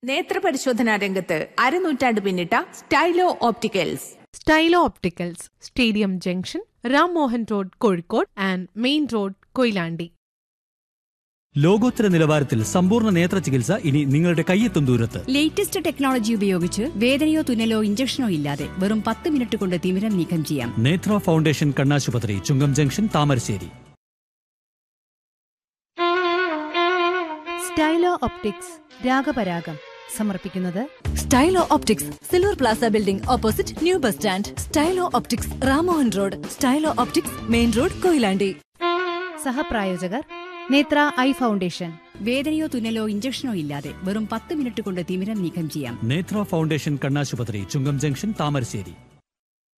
നേത്രപരിശോധനാ രംഗത്ത് അരനൂറ്റാണ്ട് പിന്നിട്ട Stylo opticals Stylo opticals stadium junction Ram Mohan road Kozhikode and main road Koyilandy ലോകോത്തര നിലവാരത്തിൽ സമ്പൂർണ്ണ നേത്ര ചികിത്സ ഇനി നിങ്ങളുടെ കയ്യെത്തും ദൂരത്ത് ലേറ്റസ്റ്റ് ടെക്നോളജി ഉപയോഗിച്ച് വേദനയോ തുന്നലോ ഇഞ്ചക്ഷനോ ഇല്ലാതെ വെറും പത്ത് മിനിറ്റ് കൊണ്ട് തിമിരം നീക്കം ചെയ്യാം നേത്ര ഫൗണ്ടേഷൻ കണ്ണാശുപത്രി ചുങ്കം ജംഗ്ഷൻ താമരശ്ശേരി സ്റ്റൈലോ ഒപ്റ്റിക്സ് രാഗപരാഗം സമർപ്പിക്കുന്നത് Stylo optics silver plaza building opposite new bus stand Stylo optics Ramohan road Stylo optics main road Koyilandy സഹപ്രായോജകർ നേത്ര ഐ ഫൗണ്ടേഷൻ വേദനയോ തുന്നലോ ഇഞ്ചക്ഷനോ ഇല്ലാതെ വെറും പത്ത് മിനിറ്റ് കൊണ്ട് തിമിരം നീക്കം ചെയ്യാം നേത്ര ഫൗണ്ടേഷൻ കണ്ണാശുപത്രി ചുങ്കം ജംഗ്ഷൻ താമരശ്ശേരി